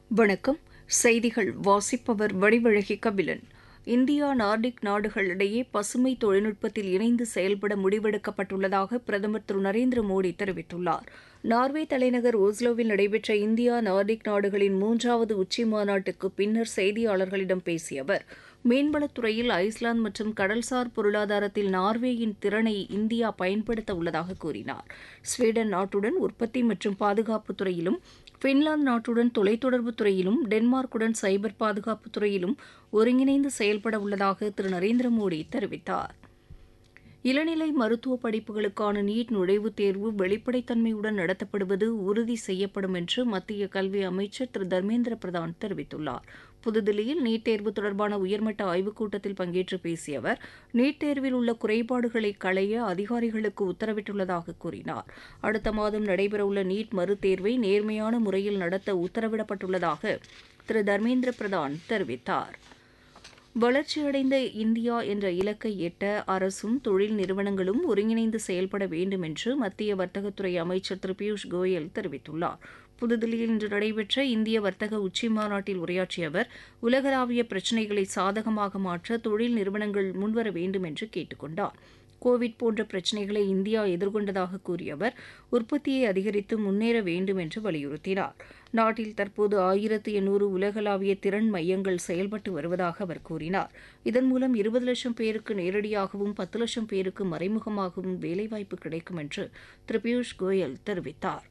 வணக்கம் செய்திகள் வாசிப்பவர் வடிவழகி கபிலன் இந்தியா நார்டிக் நாடுகளிடையே பசுமை தொழில்நுட்பத்தில் இணைந்து செயல்பட முடிவெடுக்கப்பட்டுள்ளதாக பிரதமர் திரு நரேந்திர மோடி தெரிவித்துள்ளார் நார்வே தலைநகர் ஓஸ்லோவில் நடைபெற்ற இந்தியா நார்டிக் நாடுகளின் மூன்றாவது உச்சி மாநாட்டுக்கு பின்னர் செய்தியாளர்களிடம் பேசிய அவர் மீன்வளத்துறையில் ஐஸ்லாந்து மற்றும் கடல்சார் பொருளாதாரத்தில் நார்வேயின் திறனை இந்தியா பயன்படுத்த உள்ளதாக கூறினார் ஸ்வீடன் நாட்டுடன் உற்பத்தி மற்றும் பாதுகாப்பு துறையிலும் பின்லாந்து நாட்டுடன் தொலைத்தொடர்பு துறையிலும் டென்மார்க்குடன் சைபர் பாதுகாப்பு துறையிலும் ஒருங்கிணைந்து செயல்பட உள்ளதாக திரு நரேந்திர மோடி தெரிவித்தார் இளநிலை மருத்துவ படிப்புகளுக்கான நீட் நுழைவுத் தேர்வு வெளிப்படைத்தன்மையுடன் நடத்தப்படுவது உறுதி செய்யப்படும் என்று மத்திய கல்வி அமைச்சர் திரு தர்மேந்திர பிரதான் தெரிவித்துள்ளார் புதுதில்லியில் நீட் தேர்வு தொடர்பான உயர்மட்ட ஆய்வுக் கூட்டத்தில் பங்கேற்று பேசிய அவர் நீட் தேர்வில் உள்ள குறைபாடுகளை களைய அதிகாரிகளுக்கு உத்தரவிட்டுள்ளதாக கூறினார் அடுத்த மாதம் நடைபெறவுள்ள நீட் மறுதேர்வை நேர்மையான முறையில் நடத்த உத்தரவிடப்பட்டுள்ளதாக திரு தர்மேந்திர பிரதான் தெரிவித்தார் வளர்ச்சியடைந்த இந்தியா என்ற இலக்கை எட்ட அரசும் தொழில் நிறுவனங்களும் ஒருங்கிணைந்து செயல்பட வேண்டும் என்று மத்திய வர்த்தகத்துறை அமைச்சர் திரு பியூஷ் கோயல் தெரிவித்துள்ளார் புதுதில்லியில் இன்று நடைபெற்ற இந்திய வர்த்தக உச்சி மாநாட்டில் உரையாற்றிய அவர் உலகளாவிய பிரச்சினைகளை சாதகமாக மாற்ற தொழில் நிறுவனங்கள் முன்வர வேண்டும் என்று கேட்டுக் கொண்டார் கோவிட் போன்ற பிரச்சினைகளை இந்தியா எதிர்கொண்டதாக கூறிய அவர் உற்பத்தியை அதிகரித்து முன்னேற வேண்டும் என்று வலியுறுத்தினார் நாட்டில் தற்போது ஆயிரத்து எண்ணூறு உலகளாவிய திறன் மையங்கள் செயல்பட்டு வருவதாக அவர் கூறினார் இதன் மூலம் இருபது லட்சம் பேருக்கு நேரடியாகவும் பத்து லட்சம் பேருக்கு மறைமுகமாகவும் வேலைவாய்ப்பு கிடைக்கும் என்று திரு பியூஷ் கோயல் தெரிவித்தார்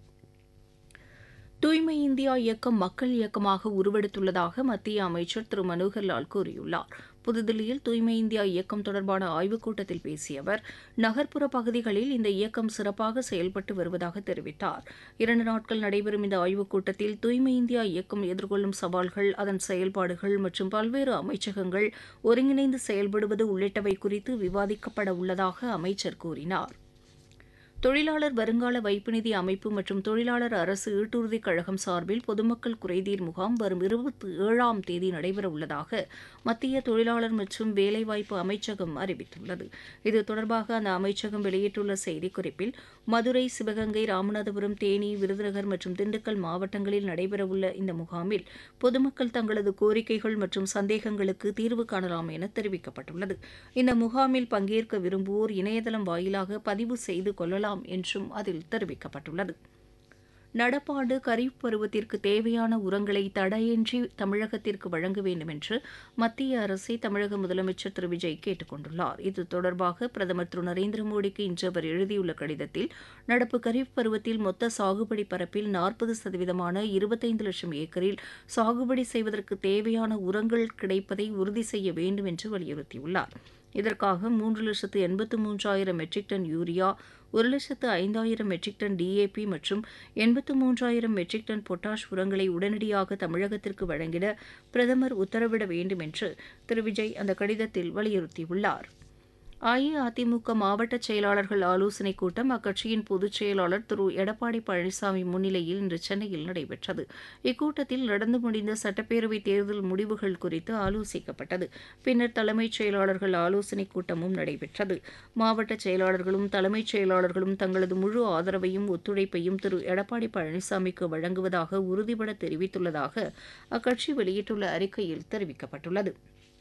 தூய்மை இந்தியா இயக்கம் மக்கள் இயக்கமாக உருவெடுத்துள்ளதாக மத்திய அமைச்சர் திரு மனோகர் லால் கூறியுள்ளார் புதுதில்லியில் தூய்மை இந்தியா இயக்கம் தொடர்பான ஆய்வுக் கூட்டத்தில் பேசிய அவர் நகர்ப்புற பகுதிகளில் இந்த இயக்கம் சிறப்பாக செயல்பட்டு வருவதாக தெரிவித்தார் இரண்டு நாட்கள் நடைபெறும் இந்த ஆய்வுக் கூட்டத்தில் தூய்மை இந்தியா இயக்கம் எதிர்கொள்ளும் சவால்கள் அதன் செயல்பாடுகள் மற்றும் பல்வேறு அமைச்சகங்கள் ஒருங்கிணைந்து செயல்படுவது உள்ளிட்டவை குறித்து விவாதிக்கப்பட உள்ளதாக அமைச்சர் கூறினார் தொழிலாளர் வருங்கால வைப்பு நிதி அமைப்பு மற்றும் தொழிலாளர் அரசு ஈட்டுறுதிக் கழகம் சார்பில் பொதுமக்கள் குறைதீர் முகாம் வரும் இருபத்தி ஏழாம் தேதி நடைபெறவுள்ளதாக மத்திய தொழிலாளர் மற்றும் வேலைவாய்ப்பு அமைச்சகம் அறிவித்துள்ளது இது தொடர்பாக அந்த அமைச்சகம் வெளியிட்டுள்ள செய்திக்குறிப்பில் மதுரை சிவகங்கை ராமநாதபுரம் தேனி விருதுநகர் மற்றும் திண்டுக்கல் மாவட்டங்களில் நடைபெறவுள்ள இந்த முகாமில் பொதுமக்கள் தங்களது கோரிக்கைகள் மற்றும் சந்தேகங்களுக்கு தீர்வு காணலாம் என தெரிவிக்கப்பட்டுள்ளது இந்த முகாமில் பங்கேற்க விரும்புவோர் இணையதளம் வாயிலாக பதிவு செய்து கொள்ளலாம் கொள்ளலாம் என்றும் அதில் தெரிவிக்கப்பட்டுள்ளது நடப்பாண்டு கரீப் பருவத்திற்கு தேவையான உரங்களை தடையின்றி தமிழகத்திற்கு வழங்க வேண்டும் என்று மத்திய அரசை தமிழக முதலமைச்சர் திரு விஜய் கேட்டுக் கொண்டுள்ளார் இது தொடர்பாக பிரதமர் திரு நரேந்திர மோடிக்கு இன்று அவர் எழுதியுள்ள கடிதத்தில் நடப்பு கரீப் பருவத்தில் மொத்த சாகுபடி பரப்பில் நாற்பது சதவீதமான இருபத்தைந்து லட்சம் ஏக்கரில் சாகுபடி செய்வதற்கு தேவையான உரங்கள் கிடைப்பதை உறுதி செய்ய வேண்டும் என்று வலியுறுத்தியுள்ளார் இதற்காக மூன்று லட்சத்து எண்பத்து மூன்றாயிரம் மெட்ரிக் டன் யூரியா ஒரு லட்சத்து ஐந்தாயிரம் மெட்ரிக் டன் டிஏபி மற்றும் எண்பத்து மூன்றாயிரம் மெட்ரிக் டன் பொட்டாஷ் உரங்களை உடனடியாக தமிழகத்திற்கு வழங்கிட பிரதமர் உத்தரவிட வேண்டும் என்று திரு விஜய் அந்த கடிதத்தில் வலியுறுத்தியுள்ளார் அஇஅதிமுக மாவட்ட செயலாளர்கள் ஆலோசனைக் கூட்டம் அக்கட்சியின் பொதுச் செயலாளர் திரு எடப்பாடி பழனிசாமி முன்னிலையில் இன்று சென்னையில் நடைபெற்றது இக்கூட்டத்தில் நடந்து முடிந்த சட்டப்பேரவைத் தேர்தல் முடிவுகள் குறித்து ஆலோசிக்கப்பட்டது பின்னர் தலைமைச் செயலாளர்கள் ஆலோசனைக் கூட்டமும் நடைபெற்றது மாவட்ட செயலாளர்களும் தலைமைச் செயலாளர்களும் தங்களது முழு ஆதரவையும் ஒத்துழைப்பையும் திரு எடப்பாடி பழனிசாமிக்கு வழங்குவதாக உறுதிபட தெரிவித்துள்ளதாக அக்கட்சி வெளியிட்டுள்ள அறிக்கையில் தெரிவிக்கப்பட்டுள்ளது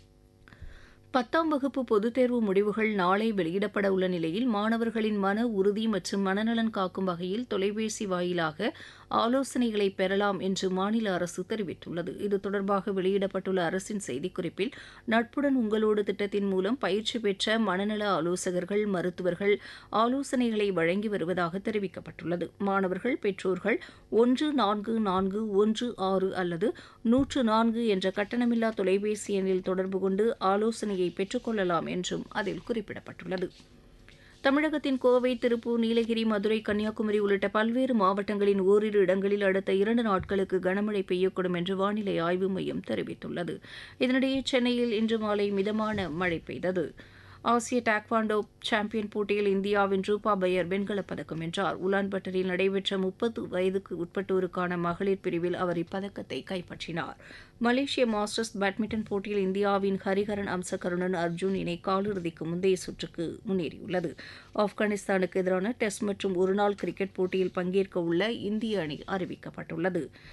பத்தாம் வகுப்பு பொதுத் தேர்வு முடிவுகள் நாளை வெளியிடப்பட உள்ள நிலையில் மாணவர்களின் மன உறுதி மற்றும் மனநலன் காக்கும் வகையில் தொலைபேசி வாயிலாக ஆலோசனைகளை பெறலாம் என்று மாநில அரசு தெரிவித்துள்ளது இது தொடர்பாக வெளியிடப்பட்டுள்ள அரசின் செய்திக்குறிப்பில் நட்புடன் உங்களோடு திட்டத்தின் மூலம் பயிற்சி பெற்ற மனநல ஆலோசகர்கள் மருத்துவர்கள் ஆலோசனைகளை வழங்கி வருவதாக தெரிவிக்கப்பட்டுள்ளது மாணவர்கள் பெற்றோர்கள் ஒன்று நான்கு நான்கு ஒன்று ஆறு அல்லது நூற்று நான்கு என்ற கட்டணமில்லா தொலைபேசி எண்ணில் தொடர்பு கொண்டு ஆலோசனை உதவியை பெற்றுக்கொள்ளலாம் என்றும் அதில் குறிப்பிடப்பட்டுள்ளது தமிழகத்தின் கோவை திருப்பூர் நீலகிரி மதுரை கன்னியாகுமரி உள்ளிட்ட பல்வேறு மாவட்டங்களின் ஓரிரு இடங்களில் அடுத்த இரண்டு நாட்களுக்கு கனமழை பெய்யக்கூடும் என்று வானிலை ஆய்வு மையம் தெரிவித்துள்ளது இதனிடையே சென்னையில் இன்று மாலை மிதமான மழை பெய்தது ஆசிய டாக்வாண்டோ சாம்பியன் போட்டியில் இந்தியாவின் ரூபா பையர் வெண்கலப் பதக்கம் வென்றார் உலான்பட்டரில் நடைபெற்ற முப்பது வயதுக்கு உட்பட்டோருக்கான மகளிர் பிரிவில் அவர் இப்பதக்கத்தை கைப்பற்றினார் மலேசிய மாஸ்டர்ஸ் பேட்மிண்டன் போட்டியில் இந்தியாவின் ஹரிஹரன் அம்சகருணன் அர்ஜுன் இணை காலிறுதிக்கு முந்தைய சுற்றுக்கு முன்னேறியுள்ளது ஆப்கானிஸ்தானுக்கு எதிரான டெஸ்ட் மற்றும் ஒருநாள் கிரிக்கெட் போட்டியில் பங்கேற்க உள்ள இந்திய அணி அறிவிக்கப்பட்டுள்ளது